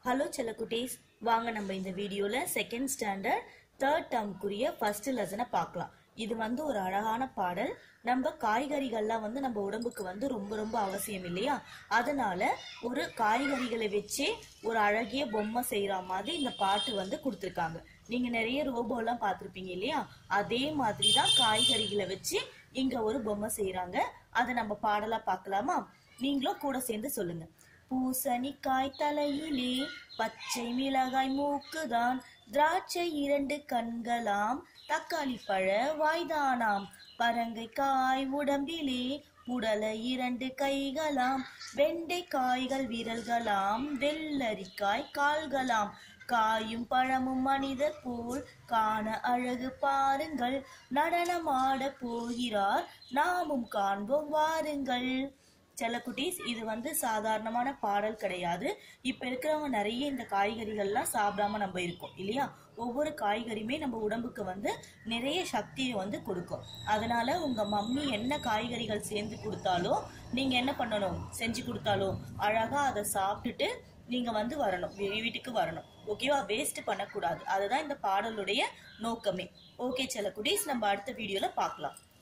hello செல்லக்குட்டீஸ் வாங்க நம்ம இந்த வீடியோல செகண்ட் ஸ்டாண்டர்ட் தேர்ட் டேர்முக்குரிய ஃபர்ஸ்ட் லெசனை பார்க்கலாம் இது வந்து ஒரு அழகான பாடல் நம்ம காய்கறிகள்லாம் வந்து நம்ம உடம்புக்கு வந்து ரொம்ப ரொம்ப அவசியம் இல்லையா அதனால ஒரு காய்கறிகளை வச்சே ஒரு அழகிய பொம்மை செய்யற மாதிரி இந்த பாட்டு வந்து கொடுத்துருக்காங்க நீங்க நிறைய ரோபோலாம் பார்த்துருப்பீங்க இல்லையா அதே மாதிரி தான் காய்கறிகளை வச்சு இங்க ஒரு பொம்மை செய்யறாங்க அதை நம்ம பாடலா பார்க்கலாமா நீங்களும் கூட சேர்ந்து சொல்லுங்க பூசணிக்காய் தலையிலே பச்சை மிளகாய் மூக்குதான் திராட்சை இரண்டு கண்களாம் தக்காளி பழ வாய்தானாம் பரங்கைக்காய் உடம்பிலே புடல இரண்டு கைகளாம் வெண்டைக்காய்கள் விரல்களாம் வெள்ளரிக்காய் கால்களாம் காயும் பழமும் மனிதர் போல் காண அழகு பாருங்கள் நடனமாட போகிறார் நாமும் காண்போம் வாருங்கள் செல்லக்குட்டீஸ் இது வந்து சாதாரணமான பாடல் கிடையாது இப்ப இருக்கிறவங்க நிறைய இந்த காய்கறிகள்லாம் சாப்பிடாம நம்ம இருக்கோம் இல்லையா ஒவ்வொரு காய்கறியுமே நம்ம உடம்புக்கு வந்து நிறைய சக்தியை வந்து கொடுக்கும் அதனால உங்க மம்மி என்ன காய்கறிகள் சேர்ந்து கொடுத்தாலோ நீங்க என்ன பண்ணணும் செஞ்சு கொடுத்தாலோ அழகா அதை சாப்பிட்டுட்டு நீங்க வந்து வரணும் வீ- வீட்டுக்கு வரணும் ஓகேவா வேஸ்ட் பண்ணக்கூடாது அதுதான் இந்த பாடலுடைய நோக்கமே ஓகே செல்லக்குட்டீஸ் நம்ம அடுத்த வீடியோல பார்க்கலாம்